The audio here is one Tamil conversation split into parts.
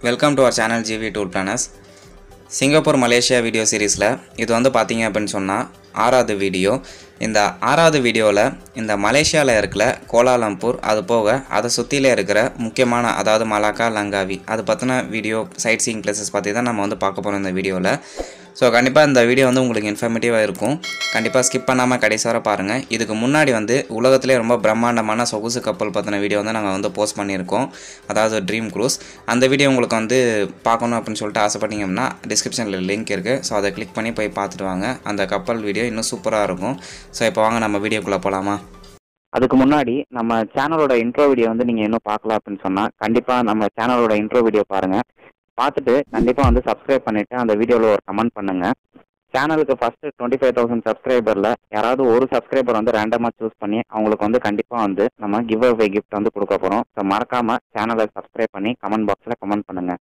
welcome to our channel GV tour planners Singapore Malaysia video சீரீஸில் இது வந்து பார்த்தீங்க அப்படின்னு சொன்னால் ஆறாவது வீடியோ இந்த ஆறாவது வீடியோவில் இந்த மலேசியாவில் இருக்கிற கோலாலம்பூர் அது போக அதை சுற்றில இருக்கிற முக்கியமான அதாவது மலாக்கா லங்காவி அது பற்றின வீடியோ சைட் சீயிங் பிளேசஸ் பற்றி தான் நம்ம வந்து பார்க்க போகிறோம் இந்த வீடியோவில் ஸோ கண்டிப்பாக இந்த வீடியோ வந்து உங்களுக்கு இன்ஃபர்மேட்டிவாக இருக்கும் கண்டிப்பாக ஸ்கிப் பண்ணாமல் கடைசி வரை பாருங்கள் இதுக்கு முன்னாடி வந்து உலகத்திலே ரொம்ப பிரம்மாண்டமான சொகுசு கப்பல் பற்றின வீடியோ வந்து நாங்கள் வந்து போஸ்ட் பண்ணியிருக்கோம் அதாவது ட்ரீம் க்ரூஸ் அந்த வீடியோ உங்களுக்கு வந்து பார்க்கணும் அப்படின்னு சொல்லிட்டு ஆசைப்பட்டீங்கன்னா டிஸ்கிரிப்ஷனில் லிங்க் இருக்குது ஸோ அதை கிளிக் பண்ணி போய் பார்த்துட்டு வாங்க அந்த கப்பல் வீடியோ இன்னும் சூப்பராக இருக்கும் ஸோ இப்போ வாங்க நம்ம வீடியோக்குள்ளே போகலாமா அதுக்கு முன்னாடி நம்ம சேனலோட இன்ட்ரோ வீடியோ வந்து நீங்கள் இன்னும் பார்க்கல அப்படின்னு சொன்னால் கண்டிப்பாக நம்ம சேனலோட இன்ட்ரோ வீடியோ பாருங்கள் பார்த்துட்டு கண்டிப்பாக வந்து சப்ஸ்கிரைப் பண்ணிவிட்டு அந்த வீடியோவில் ஒரு கமெண்ட் பண்ணுங்கள் சேனலுக்கு ஃபஸ்ட்டு டுவெண்ட்டி ஃபைவ் தௌசண்ட் சப்ஸ்கிரைபரில் யாராவது ஒரு சப்ஸ்கிரைபர் வந்து ரேண்டமாக சூஸ் பண்ணி அவங்களுக்கு வந்து கண்டிப்பாக வந்து நம்ம கிவ் அவே கிஃப்ட் வந்து கொடுக்க போகிறோம் ஸோ மறக்காமல் சேனலை சப்ஸ்கிரைப் பண்ணி கமெண்ட் பாக்ஸில் கமெண்ட் பண்ணுங்கள்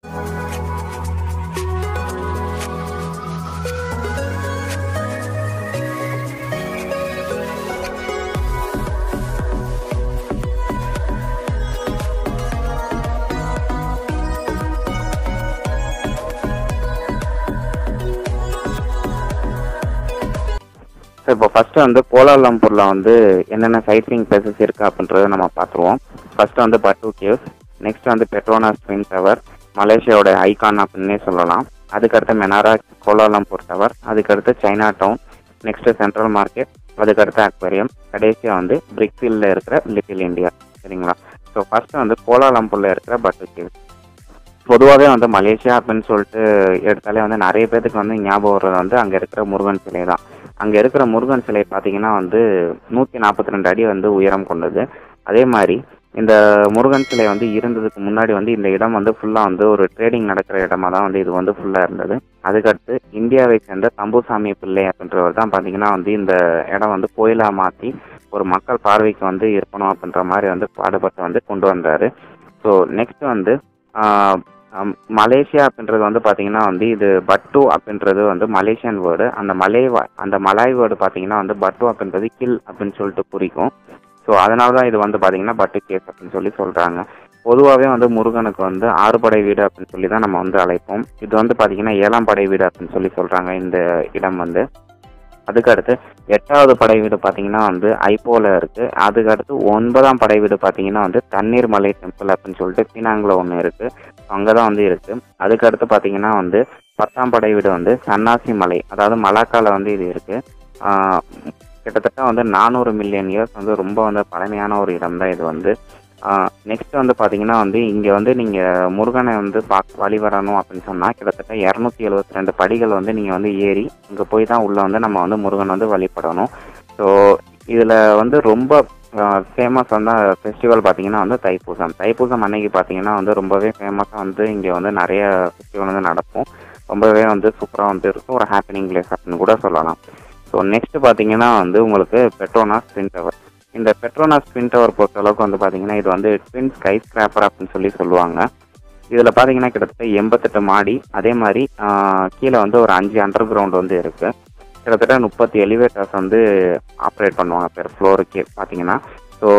ஸோ இப்போ ஃபஸ்ட்டு வந்து கோலாலம்பூரில் வந்து என்னென்ன சைட்லிங் பிளேசஸ் இருக்குது அப்படின்றத நம்ம பார்த்துருவோம் ஃபஸ்ட்டு வந்து பட்டு கேவ்ஸ் நெக்ஸ்ட் வந்து பெட்ரோனாஸ் ட்வின் டவர் மலேசியாவோட ஐகான் அப்படின்னே சொல்லலாம் அதுக்கடுத்து மெனாரா கோலாலம்பூர் டவர் அதுக்கடுத்து China town next central market அதுக்கடுத்து அக்வேரியம் கடைசியாக வந்து பிரிக்ஃபீல்டில் இருக்கிற லிட்டில் இந்தியா சரிங்களா ஸோ ஃபஸ்ட்டு வந்து கோலாலம்பூரில் இருக்கிற பட்டு கேவ்ஸ் பொதுவாகவே வந்து மலேசியா அப்படின்னு சொல்லிட்டு எடுத்தாலே வந்து நிறைய பேத்துக்கு வந்து ஞாபகம் வர்றது வந்து அங்கே இருக்கிற முருகன் சிலை தான் அங்கே இருக்கிற முருகன் சிலை பார்த்தீங்கன்னா வந்து நூற்றி நாற்பத்தி ரெண்டு அடி வந்து உயரம் கொண்டது அதே மாதிரி இந்த முருகன் சிலை வந்து இருந்ததுக்கு முன்னாடி வந்து இந்த இடம் வந்து ஃபுல்லாக வந்து ஒரு ட்ரேடிங் நடக்கிற இடமா தான் வந்து இது வந்து ஃபுல்லாக இருந்தது அதுக்கடுத்து இந்தியாவை சேர்ந்த தம்புசாமி பிள்ளை அப்படின்றவர் தான் பார்த்தீங்கன்னா வந்து இந்த இடம் வந்து கோயிலாக மாற்றி ஒரு மக்கள் பார்வைக்கு வந்து இருக்கணும் அப்படின்ற மாதிரி வந்து பாடுபட்டு வந்து கொண்டு வந்தார் ஸோ நெக்ஸ்ட் வந்து ஆஹ், ஆம், மலேசியா அப்படின்றது வந்து பார்த்தீங்கன்னா வந்து இது பட்டு அப்படின்றது வந்து மலேசியன் வேர்டு அந்த மலை வா- அந்த மலாய் வேர்டு பார்த்தீங்கன்னா வந்து பட்டு அப்படின்றது கில் அப்படின்னு சொல்லிட்டு குறிக்கும் ஸோ அதனால தான் இது வந்து பார்த்தீங்கன்னா பட்டு கேஸ் அப்படின்னு சொல்லி சொல்கிறாங்க பொதுவாகவே வந்து முருகனுக்கு வந்து ஆறு படை வீடு அப்படின்னு சொல்லி தான் நம்ம வந்து அழைப்போம் இது வந்து பார்த்தீங்கன்னா ஏழாம் படை வீடு அப்படின்னு சொல்லி சொல்கிறாங்க இந்த இடம் வந்து அதுக்கடுத்து எட்டாவது படை வீடு பார்த்தீங்கன்னா வந்து ஐப்போல இருக்கு அதுக்கடுத்து ஒன்பதாம் படை வீடு பார்த்தீங்கன்னா வந்து தண்ணீர் மலை டெம்பிள் அப்படின்னு சொல்லிட்டு பீனாங்கில் ஒன்று இருக்கு அங்கே தான் வந்து இருக்கு அதுக்கடுத்து பார்த்தீங்கன்னா வந்து பத்தாம் படை வீடு வந்து சன்னாசி மலை அதாவது மலாக்கால வந்து இது இருக்கு ஆஹ் கிட்டத்தட்ட வந்து நானூறு மில்லியன் இயர்ஸ் வந்து ரொம்ப வந்து பழமையான ஒரு இடம் தான் இது வந்து நெக்ஸ்ட் வந்து பார்த்தீங்கன்னா வந்து இங்கே வந்து நீங்கள் முருகனை வந்து பார்க்க வழி வரணும் அப்படின்னு சொன்னால் கிட்டத்தட்ட இரநூத்தி எழுபத்தி ரெண்டு படிகள் வந்து நீங்கள் வந்து ஏறி இங்கே போய் தான் உள்ளே வந்து நம்ம வந்து முருகன் வந்து வழிபடணும் ஸோ இதில் வந்து ரொம்ப ஃபேமஸ் வந்து ஃபெஸ்டிவல் பார்த்தீங்கன்னா வந்து தைப்பூசம் தைப்பூசம் அன்னைக்கு பார்த்தீங்கன்னா வந்து ரொம்பவே ஃபேமஸாக வந்து இங்கே வந்து நிறைய ஃபெஸ்டிவல் வந்து நடக்கும் ரொம்பவே வந்து சூப்பராக வந்து இருக்கும் ஒரு ஹாப்பினிங் பிளேஸ் அப்படின்னு கூட சொல்லலாம் ஸோ நெக்ஸ்ட் பார்த்தீங்கன்னா வந்து உங்களுக்கு பெட்ரோனாஸ் ட்வின் டவர் இந்த பெட்ரோனாஸ் ட்வின் டவர் பொறுத்த அளவுக்கு வந்து பார்த்தீங்கன்னா இது வந்து ட்வின் ஸ்கை ஸ்கிராப்பர் அப்படின்னு சொல்லி சொல்லுவாங்க இதில் பார்த்தீங்கன்னா கிட்டத்தட்ட எண்பத்தெட்டு மாடி அதே மாதிரி ஆஹ், கீழே வந்து ஒரு அஞ்சு அண்டர் கிரவுண்ட் வந்து இருக்குது கிட்டத்தட்ட முப்பத்தி எலிவேட்டர்ஸ் வந்து ஆப்ரேட் பண்ணுவாங்க பெர் ஃப்ளோருக்கே பார்த்தீங்கன்னா ஸோ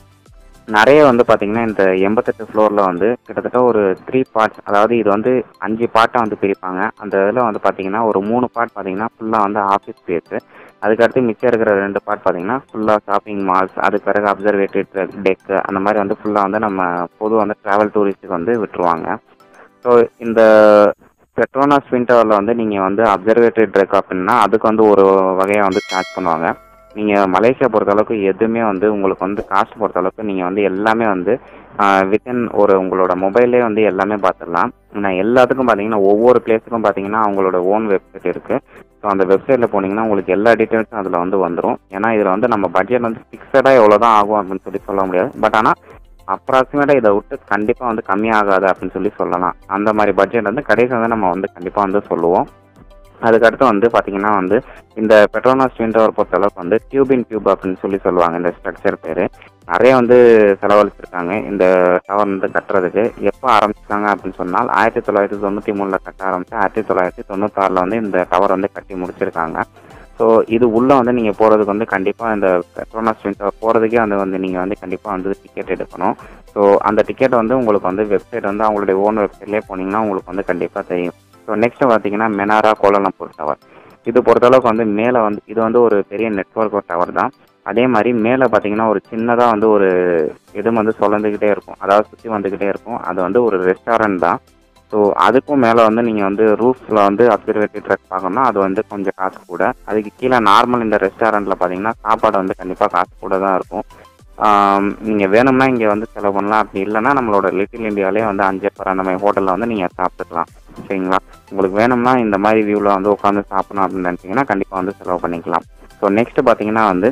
நிறைய வந்து பார்த்தீங்கன்னா இந்த எண்பத்தெட்டு ஃப்ளோரில் வந்து கிட்டத்தட்ட ஒரு த்ரீ பார்ட்ஸ் அதாவது இது வந்து அஞ்சு பார்ட்டாக வந்து பிரிப்பாங்க அந்த இதில் வந்து பார்த்தீங்கன்னா ஒரு மூணு பார்ட் பார்த்தீங்கன்னா ஃபுல்லாக வந்து ஆஃபீஸ் ஸ்பேஸு அதுக்கடுத்து மிச்சம் இருக்கிற ரெண்டு பார்ட் பார்த்தீங்கன்னா ஃபுல்லாக ஷாப்பிங் மால்ஸ் அது பிறகு அப்சர்வேட்டரி டெக்கு அந்த மாதிரி வந்து ஃபுல்லாக வந்து நம்ம பொதுவாக வந்து ட்ராவல் டூரிஸ்ட்டுக்கு வந்து விட்டுருவாங்க ஸோ இந்த பெட்ரோனாஸ் ஸ்வின் டவரில் வந்து நீங்கள் வந்து அப்சர்வேட்டரி ட்ரெக் அப்படின்னா அதுக்கு வந்து ஒரு வகையாக வந்து சார்ஜ் பண்ணுவாங்க நீங்கள் மலேசியா பொறுத்தளவுக்கு எதுவுமே வந்து உங்களுக்கு வந்து காஸ்ட் பொறுத்தளவுக்கு நீங்கள் வந்து எல்லாமே வந்து வித்தின் ஒரு உங்களோட மொபைல்லே வந்து எல்லாமே பார்த்துடலாம் நான் எல்லாத்துக்கும் பார்த்தீங்கன்னா ஒவ்வொரு பிளேஸுக்கும் பார்த்தீங்கன்னா அவங்களோட ஓன் வெப்சைட் இருக்குது ஸோ அந்த வெப்சைட்டில் போனீங்கன்னா உங்களுக்கு எல்லா டீட்டெயில்ஸும் அதில் வந்து வந்துடும் ஏன்னா இதில் வந்து நம்ம பட்ஜெட் வந்து ஃபிக்ஸடாக எவ்வளோ தான் ஆகும் அப்படின்னு சொல்லி சொல்ல முடியாது பட் ஆனால் அப்ராக்சிமேட்டாக இதை விட்டு கண்டிப்பாக வந்து கம்மியாகாது அப்படின்னு சொல்லி சொல்லலாம் அந்த மாதிரி பட்ஜெட் வந்து கடைசி வந்து நம்ம வந்து கண்டிப்பாக வந்து சொல்லுவோம் அதுக்கடுத்து வந்து பார்த்தீங்கன்னா வந்து இந்த பெட்ரோனாஸ் ட்வின் டவர் பொறுத்த அளவுக்கு வந்து டியூபின் டியூப் அப்படின்னு சொல்லி சொல்லுவாங்க இந்த ஸ்ட்ரக்சர் பேர் நிறைய வந்து செலவழிச்சிருக்காங்க இந்த டவர் வந்து கட்டுறதுக்கு எப்போ ஆரம்பிச்சிருக்காங்க அப்படின்னு சொன்னால் ஆயிரத்தி தொள்ளாயிரத்தி தொண்ணூற்றி மூணில் கட்ட ஆரம்பிச்சு ஆயிரத்தி தொள்ளாயிரத்தி தொண்ணூத்தாறில் வந்து இந்த டவர் வந்து கட்டி முடிச்சிருக்காங்க ஸோ இது உள்ளே வந்து நீங்கள் போகிறதுக்கு வந்து கண்டிப்பாக இந்த பெட்ரோனாஸ் ட்வின் டவர் போகிறதுக்கே அந்த வந்து நீங்கள் வந்து கண்டிப்பாக வந்து டிக்கெட் எடுக்கணும் ஸோ அந்த டிக்கெட் வந்து உங்களுக்கு வந்து வெப்சைட் வந்து அவங்களுடைய ஓன் வெப்சைட்லேயே போனீங்கன்னா உங்களுக்கு வந்து கண்டிப்பாக தெரியும் ஸோ நெக்ஸ்ட் பார்த்தீங்கன்னா மெனாரா கோலாலம்பூர் டவர் இது பொறுத்தளவுக்கு வந்து மேலே வந்து இது வந்து ஒரு பெரிய நெட்ஒர்க் டவர் தான் அதே மாதிரி மேலே பார்த்தீங்கன்னா ஒரு சின்னதாக வந்து ஒரு இது வந்து சுழந்துக்கிட்டே இருக்கும் அதாவது சுற்றி வந்துக்கிட்டே இருக்கும் அது வந்து ஒரு ரெஸ்டாரண்ட் தான் ஸோ அதுக்கும் மேலே வந்து நீங்கள் வந்து ரூஃபில் வந்து அப்சர்வேட்டரி ட்ரக் பார்க்கணும்னா அது வந்து கொஞ்சம் காசு கூட அதுக்கு கீழே நார்மல் இந்த ரெஸ்டாரண்ட்டில் பார்த்தீங்கன்னா சாப்பாடு வந்து கண்டிப்பாக காசு கூட தான் இருக்கும் நீங்கள் வேணும்னா இங்கே வந்து செலவு பண்ணலாம் அப்படி இல்லைன்னா நம்மளோட லிட்டில் இந்தியாவிலே வந்து அஞ்சப்பர் அந்த மாதிரி ஹோட்டலில் வந்து நீங்கள் சாப்பிட்டுக்கலாம் சரிங்களா உங்களுக்கு வேணும்னா இந்த மாதிரி வியூவில் வந்து உட்காந்து சாப்பிடணும் அப்படின்னு நினச்சிங்கன்னா கண்டிப்பாக வந்து செலவு பண்ணிக்கலாம் ஸோ நெக்ஸ்ட் பார்த்தீங்கன்னா வந்து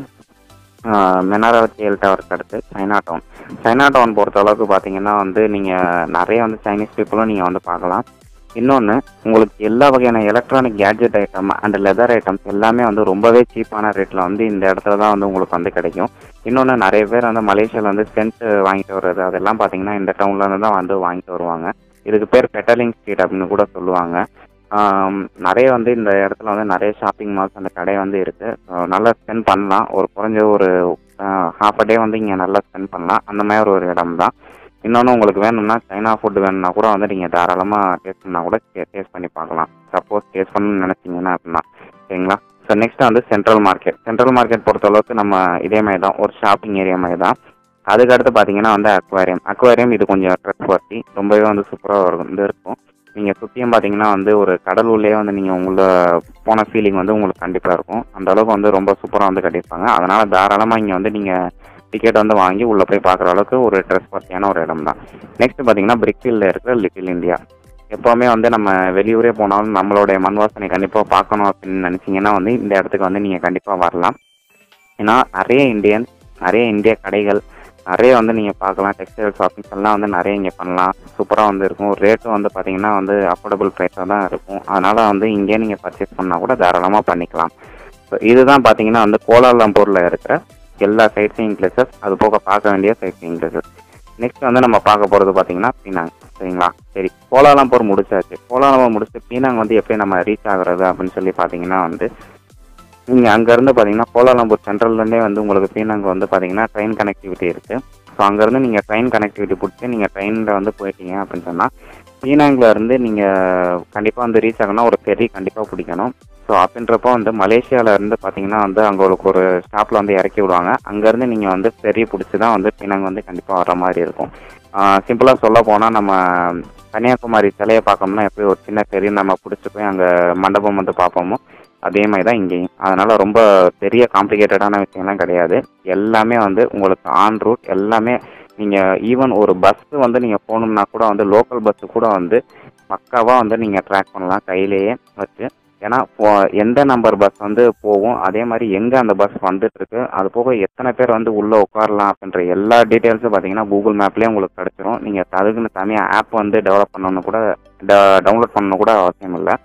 மெனாரா கேல் டவருக்கு அடுத்து சைனா டவுன் சைனா டவுன் பொறுத்த அளவுக்கு பார்த்தீங்கன்னா வந்து நீங்கள் நிறைய வந்து சைனீஸ் பீப்புளும் நீங்கள் வந்து பார்க்கலாம் இன்னொன்று உங்களுக்கு எல்லா வகையான electronic gadget item and leather items எல்லாமே வந்து ரொம்பவே சீப்பான ரேட்டில் வந்து இந்த இடத்துல தான் வந்து உங்களுக்கு வந்து கிடைக்கும் இன்னொன்று நிறைய பேர் வந்து மலேசியாவில் வந்து சென்ட் வாங்கிட்டு வர்றது அதெல்லாம் பார்த்தீங்கன்னா இந்த டவுன்ல இருந்து தான் வந்து வாங்கிட்டு வருவாங்க இதுக்கு பேர் பெட்டலிங் ஸ்ட்ரீட் அப்படின்னு கூட சொல்லுவாங்க ஆம், நிறைய வந்து இந்த இடத்துல வந்து நிறைய ஷாப்பிங் மால்ஸ் அந்த கடை வந்து இருக்கு So, நல்லா ஸ்பெண்ட் பண்ணலாம் ஒரு குறைஞ்ச ஒரு ஹாஃப் அ டே வந்து இங்கே நல்லா ஸ்பெண்ட் பண்ணலாம் அந்த மாதிரி ஒரு இடம் தான் இன்னொன்று உங்களுக்கு வேணும்னா சைனா ஃபுட் வேணும்னா கூட வந்து நீங்கள் தாராளமாக டேஸ்ட் பண்ணால் கூட டேஸ்ட் பண்ணி பார்க்கலாம் சப்போஸ் டேஸ்ட் பண்ணணும்னு நினச்சிங்கன்னா அப்படின்னா சரிங்களா ஸோ நெக்ஸ்ட் வந்து சென்ட்ரல் மார்க்கெட் சென்ட்ரல் மார்க்கெட் பொறுத்த அளவுக்கு நம்ம இதே மாதிரி தான் ஒரு ஷாப்பிங் ஏரியா மாதிரி தான் அதுக்கு அடுத்து பார்த்தீங்கன்னா வந்து அக்வாரியம் அக்வாரியம் இது கொஞ்சம் ட்ரெஸ் ஒர்த்தி ரொம்பவே வந்து சூப்பராக வந்து இருக்கும் நீங்கள் சுற்றியும் பார்த்தீங்கன்னா வந்து ஒரு கடல் உள்ளே வந்து நீங்கள் உங்களை போன ஃபீலிங் வந்து உங்களுக்கு கண்டிப்பாக இருக்கும் அந்த அளவுக்கு வந்து ரொம்ப சூப்பராக வந்து கட்டியிருப்பாங்க அதனால் தாராளமாக இங்கே வந்து நீங்கள் டிக்கெட் வந்து வாங்கி உள்ளே போய் பார்க்குற அளவுக்கு ஒரு ட்ரெஸ் பார்த்தியான ஒரு இடம் தான் நெக்ஸ்ட் பார்த்தீங்கன்னா பிரிக்ஃபீல்டில் இருக்கிற லிட்டில் இந்தியா எப்போவுமே வந்து நம்ம வெளியூரே போனாலும் நம்மளுடைய மண் வாசனை கண்டிப்பாக பார்க்கணும் அப்படின்னு நினச்சிங்கன்னா வந்து இந்த இடத்துக்கு வந்து நீங்கள் கண்டிப்பாக வரலாம் ஏன்னா நிறைய இந்தியன் நிறைய இந்திய கடைகள் நிறைய வந்து நீங்கள் பார்க்கலாம் டெக்ஸ்டைல் ஷாப்பிங்ஸ் எல்லாம் வந்து நிறைய இங்கே பண்ணலாம் சூப்பராக வந்து இருக்கும் ரேட்டும் வந்து பார்த்தீங்கன்னா வந்து அஃபோர்டபுள் ப்ரைஸாக தான் இருக்கும் அதனால் வந்து இங்கே நீங்கள் பர்ச்சேஸ் பண்ணால் கூட தாராளமாக பண்ணிக்கலாம் ஸோ இதுதான் பார்த்தீங்கன்னா வந்து கோலாலம்பூரில் இருக்கிற எல்லா சைட் சீயிங் பிளேசஸ் அது போக பார்க்க வேண்டிய சைட் சீயிங் பிளேசஸ் நெக்ஸ்ட் வந்து நம்ம பார்க்க போகிறது பார்த்தீங்கன்னா பீனாங் சரிங்களா சரி கோலாலம்பூர் முடிச்சாச்சு கோலாலம்பூர் முடிச்சுட்டு பீனாங் வந்து எப்படி நம்ம ரீச் ஆகுறது அப்படின்னு சொல்லி பார்த்தீங்கன்னா வந்து நீங்கள் அங்கேருந்து பார்த்தீங்கன்னா கோலாலம்பூர் சென்ட்ரல்லேருந்தே வந்து உங்களுக்கு பீனாங் வந்து பார்த்தீங்கன்னா ட்ரெயின் கனெக்டிவிட்டி இருக்குது ஸோ அங்கேருந்து நீங்கள் ட்ரெயின் கனெக்டிவிட்டி பிடிச்சி நீங்கள் ட்ரெயினில் வந்து போயிட்டீங்க அப்படின்னு சொன்னால் பீனாங்கில் இருந்து நீங்கள் கண்டிப்பாக வந்து ரீச் ஆகணும்னா ஒரு ஃபெரி கண்டிப்பாக பிடிக்கணும் ஸோ அப்படின்றப்போ வந்து மலேசியாவில் இருந்து பார்த்தீங்கன்னா வந்து அங்கே உங்களுக்கு ஒரு ஸ்டாப்பில் வந்து இறக்கி விடுவாங்க அங்கேருந்து நீங்கள் வந்து ஃபெரி பிடிச்சி தான் வந்து பீனாங் வந்து கண்டிப்பாக வர மாதிரி இருக்கும் சிம்பிளாக சொல்ல போனால் நம்ம கன்னியாகுமரி சிலையை பார்க்கணும்னா எப்படி ஒரு சின்ன ஃபெரி நம்ம பிடிச்சி போய் அங்கே மண்டபம் வந்து பார்ப்போமோ அதே மாதிரி தான் இங்கேயும் அதனால் ரொம்ப பெரிய காம்ப்ளிகேட்டடான விஷயம்லாம் கிடையாது எல்லாமே வந்து உங்களுக்கு ஆன் ரூட் எல்லாமே நீங்கள் ஈவன் ஒரு பஸ்ஸு வந்து நீங்கள் போகணும்னா கூட வந்து லோக்கல் பஸ்ஸு கூட வந்து பக்காவாக வந்து நீங்கள் ட்ராக் பண்ணலாம் கையிலேயே வச்சு ஏன்னா போ- எந்த நம்பர் பஸ் வந்து போகும் அதே மாதிரி எங்கே அந்த பஸ் வந்துட்டு இருக்கு அது போக எத்தனை பேர் வந்து உள்ளே உட்காரலாம் அப்படின்ற எல்லா டீட்டெயில்ஸும் பார்த்தீங்கன்னா கூகுள் மேப்லேயே உங்களுக்கு கிடச்சிரும் நீங்கள் அதுக்குன்னு தனியாக ஆப் வந்து டெவலப் பண்ணணும்னு கூட டவுன்லோட் பண்ணணும் கூட அவசியம் இல்லை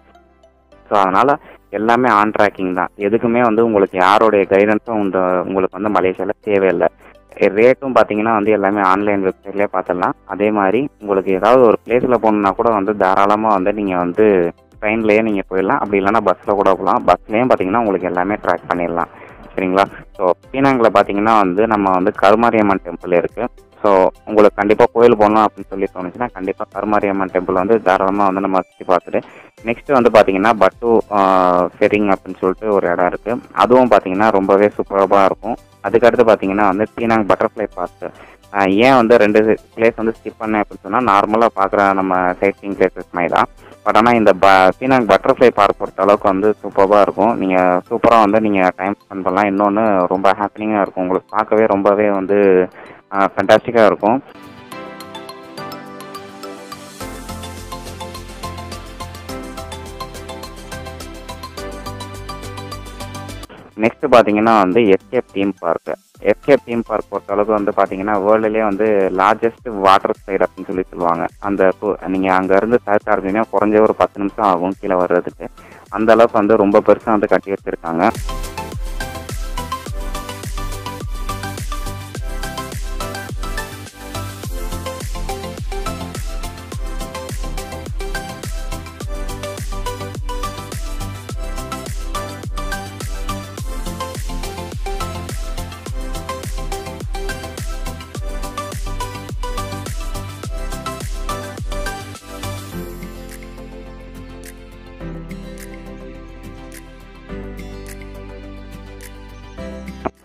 ஸோ அதனால் எல்லாமே ஆன் ட்ராக்கிங் தான் எதுக்குமே வந்து உங்களுக்கு யாருடைய கைடன்ஸும் இந்த உங்களுக்கு வந்து மலேசியாவில் தேவையில்லை ரேட்டும் பார்த்தீங்கன்னா வந்து எல்லாமே ஆன்லைன் வெப்சைட்லேயே பார்த்துடலாம் அதே மாதிரி உங்களுக்கு ஏதாவது ஒரு பிளேஸில் போகணுன்னா கூட வந்து தாராளமாக வந்து நீங்கள் வந்து ட்ரெயின்லேயே நீங்கள் போயிடலாம் அப்படி இல்லைன்னா பஸ்ஸில் கூட போகலாம் பஸ்லேயும் பார்த்தீங்கன்னா உங்களுக்கு எல்லாமே ட்ராக் பண்ணிடலாம் சரிங்களா ஸோ பீனாங்கில் பார்த்தீங்கன்னா வந்து நம்ம வந்து கருமாரியம்மன் டெம்பிள் இருக்குது ஸோ உங்களுக்கு கண்டிப்பாக கோயில் போகணும் அப்படின்னு சொல்லி தோணுச்சுன்னா கண்டிப்பாக கருமாரியம்மன் டெம்பிள் வந்து தாராளமாக வந்து நம்ம சுற்றி பார்த்துட்டு நெக்ஸ்ட் வந்து பார்த்தீங்கன்னா பட்டு ஃபெரிங் அப்படின்னு சொல்லிட்டு ஒரு இடம் இருக்குது அதுவும் பார்த்தீங்கன்னா ரொம்பவே சூப்பராக இருக்கும் அதுக்கடுத்து பார்த்தீங்கன்னா வந்து பீனாங் பட்டர்ஃப்ளை பார்க் ஏன் வந்து ரெண்டு பிளேஸ் வந்து ஸ்கிப் பண்ணேன் அப்படின்னு சொன்னால் நார்மலாக பார்க்குற நம்ம சைட் சீங் பிளேசஸ் மாதிரி தான் பட் ஆனால் இந்த ப பீனாங் பட்டர்ஃப்ளை பார்க் பொறுத்த அளவுக்கு வந்து சூப்பராக இருக்கும் நீங்கள் சூப்பராக வந்து நீங்கள் டைம் ஸ்பெண்ட் பண்ணலாம் இன்னொன்று ரொம்ப ஹாப்பினிங்காக இருக்கும் உங்களுக்கு பார்க்கவே ரொம்பவே வந்து ஃபென்டாஸ்டிக்காக இருக்கும் நெக்ஸ்ட் பார்த்தீங்கன்னா வந்து escape theme park escape theme park பொறுத்த அளவுக்கு வந்து பார்த்தீங்கன்னா வேர்ல்டுலேயே வந்து லார்ஜஸ்ட் வாட்டர் ஸ்லைட் அப்படின்னு சொல்லி சொல்லுவாங்க அந்த நீங்கள் அங்கேருந்து சர்ச் ஆரம்பிச்சீங்கன்னா குறைஞ்ச ஒரு பத்து நிமிஷம் ஆகும் கீழே வர்றதுக்கு அந்த அளவுக்கு வந்து ரொம்ப பெருசாக வந்து கட்டி வச்சிருக்காங்க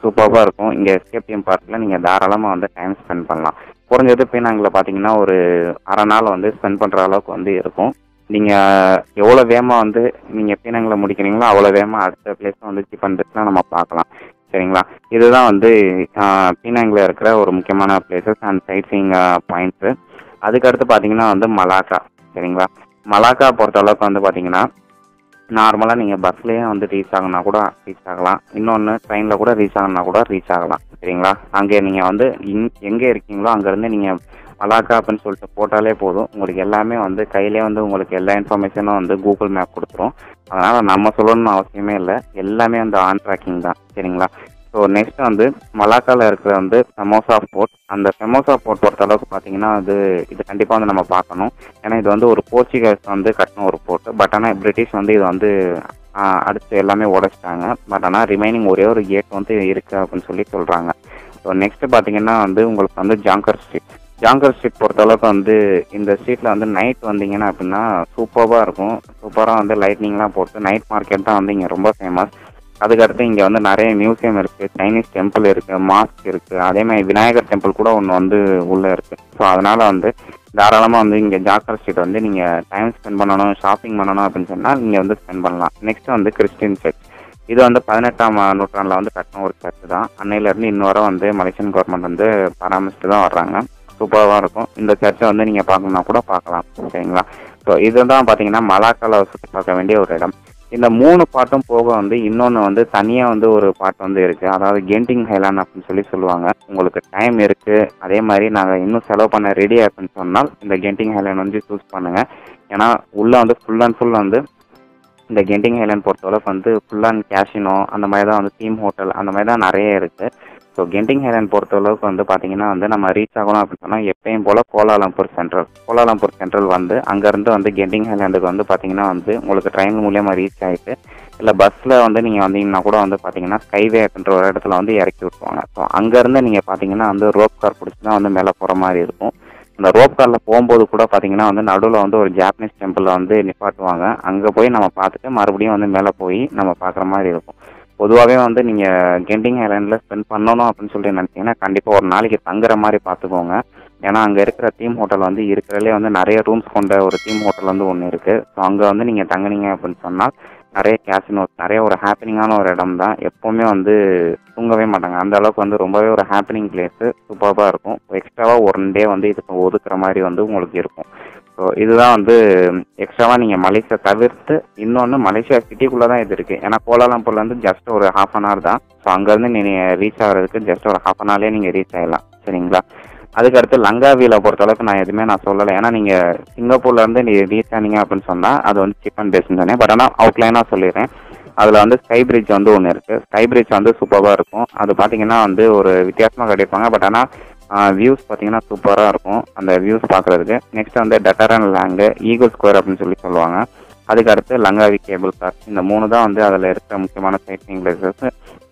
சூப்பராக இருக்கும் இங்கே எஸ்கேப் தீம் பார்க்கில் நீங்கள் தாராளமாக வந்து டைம் ஸ்பெண்ட் பண்ணலாம் குறைஞ்சது பீனாங்கில் பார்த்தீங்கன்னா ஒரு அரை நாள் வந்து ஸ்பெண்ட் பண்ணுற அளவுக்கு வந்து இருக்கும் நீங்கள் எவ்வளோ வேகமாக வந்து நீங்கள் பீனங்களை முடிக்கிறீங்களோ அவ்வளோ வேகமாக அடுத்த பிளேஸ் வந்து சிப்பன் பிளேஸ்லாம் நம்ம பார்க்கலாம் சரிங்களா இதுதான் வந்து பீனாங்கில் இருக்கிற ஒரு முக்கியமான places and sightseeing points அதுக்கடுத்து பார்த்தீங்கன்னா வந்து மலாக்கா சரிங்களா மலாக்கா பொறுத்த அளவுக்கு வந்து பார்த்தீங்கன்னா நார்மலாக நீங்கள் பஸ்லேயே வந்து ரீச் ஆகணும்னா கூட ரீச் ஆகலாம் இன்னொன்று ட்ரெயினில் கூட ரீச் ஆகணும்னா கூட ரீச் ஆகலாம் சரிங்களா அங்கே நீங்கள் வந்து இங் எங்கே இருக்கீங்களோ அங்கேருந்து நீங்கள் மலாக்கா அப்படின்னு சொல்லிட்டு போட்டாலே போதும் உங்களுக்கு எல்லாமே வந்து கையிலே வந்து உங்களுக்கு எல்லா இன்ஃபர்மேஷனும் வந்து கூகுள் மேப் கொடுத்துரும் அதனால் நம்ம சொல்லணும்னு அவசியமே இல்லை எல்லாமே வந்து ஆன் ட்ராக்கிங் தான் சரிங்களா ஸோ நெக்ஸ்ட் வந்து மலாக்காவில் இருக்கிற வந்து ஃபெமோசா போர்ட் அந்த ஃபெமோசா போர்ட் பொறுத்த அளவுக்கு பார்த்தீங்கன்னா அது இது கண்டிப்பாக வந்து நம்ம பார்க்கணும் ஏன்னா இது வந்து ஒரு போர்ச்சுகல்ஸ் வந்து கட்டின ஒரு போர்ட் பட் ஆனால் பிரிட்டிஷ் வந்து இது வந்து ஆஹ், அடுத்து எல்லாமே உடைச்சிட்டாங்க பட் ஆனால் ரிமைனிங் ஒரே ஒரு கேட் வந்து இருக்குது அப்படின்னு சொல்லி சொல்கிறாங்க ஸோ நெக்ஸ்ட் பார்த்தீங்கன்னா வந்து உங்களுக்கு வந்து ஜாங்கர் ஸ்ட்ரீட் ஜாங்கர் ஸ்ட்ரீட் பொறுத்த அளவுக்கு வந்து இந்த ஸ்ட்ரீட்டில் வந்து நைட் வந்தீங்கன்னா அப்படின்னா சூப்பராக இருக்கும் சூப்பராக வந்து லைட்னிங்லாம் போட்டு நைட் மார்க்கெட் தான் வந்து இங்கே ரொம்ப ஃபேமஸ் அதுக்கடுத்து இங்கே வந்து நிறைய மியூசியம் இருக்குது சைனீஸ் டெம்பிள் இருக்குது மாஸ்க் இருக்குது அதே மாதிரி விநாயகர் டெம்பிள் கூட ஒன்று வந்து உள்ளே இருக்குது ஸோ அதனால் வந்து தாராளமாக வந்து இங்கே ஜாக்கர் ஸ்ட்ரீட் வந்து நீங்கள் டைம் ஸ்பெண்ட் பண்ணணும் ஷாப்பிங் பண்ணணும் அப்படின்னு சொன்னால் நீங்கள் வந்து ஸ்பெண்ட் பண்ணலாம் நெக்ஸ்ட் வந்து கிறிஸ்டின் சர்ச் இது வந்து பதினெட்டாம் நூற்றாண்டில் வந்து கட்டின ஒரு சர்ச் தான் அன்னையிலேருந்து இன்ன வரை வந்து மலேசியன் கவர்மெண்ட் வந்து பராமரிச்சுட்டு தான் வர்றாங்க சூப்பராக இருக்கும் இந்த சர்ச்சை வந்து நீங்கள் பார்க்கணுன்னா கூட பார்க்கலாம் சரிங்களா ஸோ இதுதான் பார்த்தீங்கன்னா மலாக்காவில் சுற்றி பார்க்க வேண்டிய ஒரு இடம் இந்த மூணு பாட்டும் போக வந்து இன்னொன்று வந்து தனியாக வந்து ஒரு பாட்டு வந்து இருக்குது அதாவது கெண்டிங் ஹைலாண்ட் அப்படின்னு சொல்லி சொல்லுவாங்க உங்களுக்கு டைம் இருக்குது அதே மாதிரி நாங்கள் இன்னும் செலவு பண்ண ரெடி அப்படின்னு சொன்னால் இந்த கெண்டிங் ஹைலாண்ட் வந்து சூஸ் பண்ணுங்கள் ஏன்னா உள்ளே வந்து ஃபுல் அண்ட் ஃபுல் வந்து இந்த கெண்டிங் ஹைலாண்ட் பொறுத்தளவுக்கு வந்து ஃபுல் அண்ட் கேஷினோ அந்த மாதிரி தான் வந்து தீம் ஹோட்டல் அந்த மாதிரி தான் நிறைய இருக்குது ஸோ கெண்டிங் ஹைலாண்ட் பொறுத்தளவுக்கு வந்து பார்த்தீங்கன்னா வந்து நம்ம ரீச் ஆகணும் அப்படின்னு சொன்னால் எப்பயும் போல் கோலாலம்பூர் சென்ட்ரல் கோலாலம்பூர் சென்ட்ரல் வந்து அங்கேருந்து வந்து கெண்டிங் ஹைலாண்டுக்கு வந்து பார்த்தீங்கன்னா வந்து உங்களுக்கு ட்ரெயின் மூலியமாக ரீச் ஆகிட்டு இல்லை பஸ்ஸில் வந்து நீங்கள் வந்தீங்கன்னா கூட வந்து பார்த்தீங்கன்னா ஸ்கைவே அப்படின்ற ஒரு இடத்துல வந்து இறக்கி விட்டுருவாங்க ஸோ அங்கேருந்து நீங்கள் பார்த்தீங்கன்னா வந்து ரோப் கார் பிடிச்சி தான் வந்து மேலே போகிற மாதிரி இருக்கும் அந்த ரோப் காரில் போகும்போது கூட பார்த்தீங்கன்னா வந்து நடுவில் வந்து ஒரு ஜாப்பனீஸ் டெம்பிளில் வந்து நிப்பாட்டுவாங்க அங்கே போய் நம்ம பார்த்துட்டு மறுபடியும் வந்து மேலே போய் நம்ம பார்க்குற மாதிரி இருக்கும் பொதுவாகவே வந்து நீங்கள் கெண்டிங் ஐலாண்டில் ஸ்பெண்ட் பண்ணணும் அப்படின்னு சொல்லி நினச்சிங்கன்னா கண்டிப்பாக ஒரு நாளைக்கு தங்குற மாதிரி பார்த்துக்கோங்க ஏன்னா அங்கே இருக்கிற தீம் ஹோட்டல் வந்து இருக்கிறதுலே வந்து நிறைய ரூம்ஸ் கொண்ட ஒரு தீம் ஹோட்டல் வந்து ஒன்று இருக்குது ஸோ அங்கே வந்து நீங்கள் தங்குனீங்க அப்படின்னு சொன்னால் நிறைய கேசினோஸ் நிறைய ஒரு ஹாப்பினிங்கான ஒரு இடம் தான் எப்போவுமே வந்து தூங்கவே மாட்டாங்க அந்த அளவுக்கு வந்து ரொம்பவே ஒரு ஹாப்பினிங் பிளேஸு சூப்பராக இருக்கும் எக்ஸ்ட்ராவாக ஒன் டே வந்து இதுக்கு ஒதுக்குற மாதிரி வந்து உங்களுக்கு இருக்கும் ஸோ இதுதான் வந்து எக்ஸ்ட்ராவாக நீங்கள் மலேசியா தவிர்த்து இன்னொன்று மலேசியா சிட்டிக்குள்ளே தான் இது இருக்குது ஏன்னா கோலாலம்பூர்லேருந்து ஜஸ்ட் ஒரு ஹாஃப் அன் ஹவர் தான் ஸோ அங்கேருந்து நீங்கள் ரீச் ஆகிறதுக்கு ஜஸ்ட் ஒரு ஹாஃப் அன் ஹவர்லேயே நீங்கள் ரீச் ஆகிடலாம் சரிங்களா அதுக்கடுத்து லங்காவியில் பொறுத்தளவுக்கு நான் எதுவுமே நான் சொல்லலை ஏன்னா நீங்கள் சிங்கப்பூர்லேருந்து நீ ரீச் ஆனீங்க அப்படின்னு சொன்னால் அது வந்து சிப் அண்ட் பேஸ்ன்னு தானே பட் ஆனால் அவுட்லைனாக சொல்லிடுறேன் அதில் வந்து ஸ்கை பிரிட்ஜ் வந்து ஒன்று இருக்குது ஸ்கை பிரிட்ஜ் வந்து சூப்பராக இருக்கும் அது பார்த்தீங்கன்னா வந்து ஒரு வித்தியாசமாக கட்டியிருப்பாங்க பட் ஆனால் வியூஸ் பார்த்தீங்கன்னா சூப்பராக இருக்கும் அந்த வியூஸ் பார்க்குறதுக்கு நெக்ஸ்ட் வந்து டெட்டரன் லேங்கு ஈகிள் ஸ்கொயர் அப்படின்னு சொல்லி சொல்லுவாங்க அதுக்கு அடுத்து லங்காவி கேபிள் கார் இந்த மூணு தான் வந்து அதில் இருக்கிற முக்கியமான சைட்டிங் பிளேசஸ்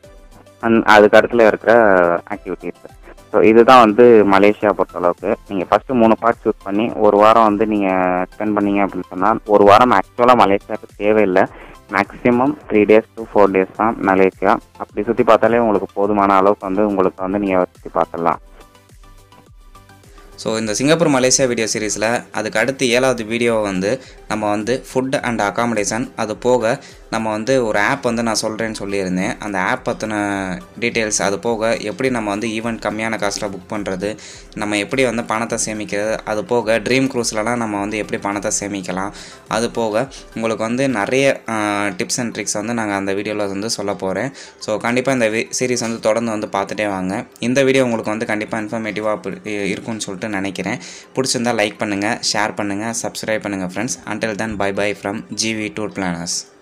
அண்ட் அதுக்கு அடுத்துல இருக்கிற ஆக்டிவிட்டீஸ் ஸோ இதுதான் வந்து மலேசியா பொறுத்தளவுக்கு நீங்கள் ஃபஸ்ட்டு மூணு பார்ட் சூஸ் பண்ணி ஒரு வாரம் வந்து நீங்கள் ஸ்பெண்ட் பண்ணீங்க அப்படின்னு சொன்னால் ஒரு வாரம் ஆக்சுவலாக மலேசியாவுக்கு தேவையில்லை maximum three days to four days தான் மலேசியா அப்படி சுற்றி பார்த்தாலே உங்களுக்கு போதுமான அளவுக்கு வந்து உங்களுக்கு வந்து நீங்கள் சுற்றி பார்த்துடலாம் ஸோ இந்த சிங்கப்பூர் மலேசியா வீடியோ சீரிஸில் அதுக்கு அடுத்து ஏழாவது வீடியோ வந்து நம்ம வந்து ஃபுட் அண்ட் அகாமடேஷன் அது போக நம்ம வந்து ஒரு ஆப் வந்து நான் சொல்கிறேன்னு சொல்லியிருந்தேன் அந்த ஆப் பற்றின டீட்டெயில்ஸ் அது போக எப்படி நம்ம வந்து ஈவெண்ட் கம்மியான காஸ்ட்டில் புக் பண்ணுறது நம்ம எப்படி வந்து பணத்தை சேமிக்கிறது அது போக ட்ரீம் க்ரூஸ்லலாம் நம்ம வந்து எப்படி பணத்தை சேமிக்கலாம் அது போக உங்களுக்கு வந்து நிறைய டிப்ஸ் அண்ட் ட்ரிக்ஸ் வந்து நாங்கள் அந்த வீடியோவில் வந்து சொல்ல போகிறேன் ஸோ கண்டிப்பாக இந்த சீரிஸ் வந்து தொடர்ந்து வந்து பார்த்துட்டே வாங்க இந்த வீடியோ உங்களுக்கு வந்து கண்டிப்பாக இன்ஃபர்மேட்டிவாக இருக்கும்னு சொல்லிட்டு நினைக்கிறேன் பிடிச்சிருந்தா லைக் பண்ணுங்கள் ஷேர் பண்ணுங்கள் சப்ஸ்கிரைப் பண்ணுங்கள் friends until then bye bye from GV tour planners